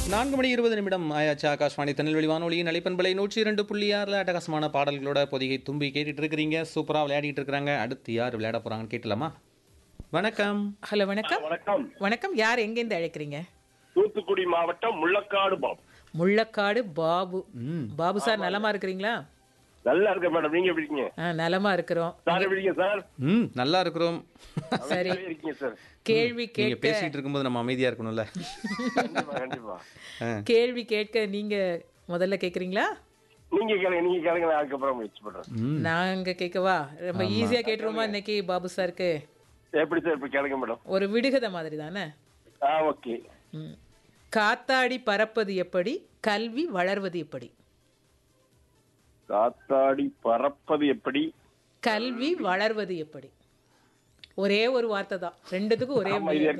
நான்கு மணி இருபது நிமிடம் ஆயாச்சு ஆகாஷ்வாணி திருநெல்வேலி வானொலியின் அலைப்பண்பலை நூற்றி இரண்டு புள்ளி ஆறில் அட்டகாசமான பாடல்களோட பொதிகை தும்பி கேட்டுட்டு இருக்கிறீங்க சூப்பராக விளையாடிட்டு இருக்கிறாங்க அடுத்து யார் விளையாட போறாங்கன்னு கேட்டலாமா வணக்கம் ஹலோ வணக்கம் வணக்கம் வணக்கம் யார் எங்கேருந்து அழைக்கிறீங்க தூத்துக்குடி மாவட்டம் முள்ளக்காடு பாப் முள்ளக்காடு பாபு ம் பாபு சார் நலமா இருக்கிறீங்களா நல்லா இருக்க மேடம் நீங்க எப்படி இருக்கீங்க ஆ, நலமா இருக்கிறோம் சார் எப்படி இருக்கீங்க சார் ம் நல்லா இருக்கிறோம் சரி அமைதியாவே இருக்கீங்க சார் கேள்வி நீங்க கேட்க பேசிட்டு இருக்கும்போது நம்ம அமைதியா இருக்கணும்ல கண்டிப்பா கண்டிப்பா கேள்வி கேட்க நீங்க முதல்ல கேக்குறீங்களா நீங்க கேளுங்க நீங்க கேளுங்க நான் அதுக்கப்புறம் முயற்சி பண்றேன் ம் நாங்க கேட்கவா ரொம்ப ஈஸியா கேட்டுருவோமா இன்னைக்கு பாபு சாருக்கு எப்படி சார் இப்ப கேளுங்க மேடம் ஒரு விடுகதை மாதிரி தானே ஆ ஓகே ம். காத்தாடி பறப்பது எப்படி கல்வி வளர்வது எப்படி காத்தாடி பறப்பது எப்படி கல்வி வளர்வது எப்படி ஒரே ஒரு வார்த்தை தான் ரெண்டுத்துக்கும் ஒரே ஆமா, இது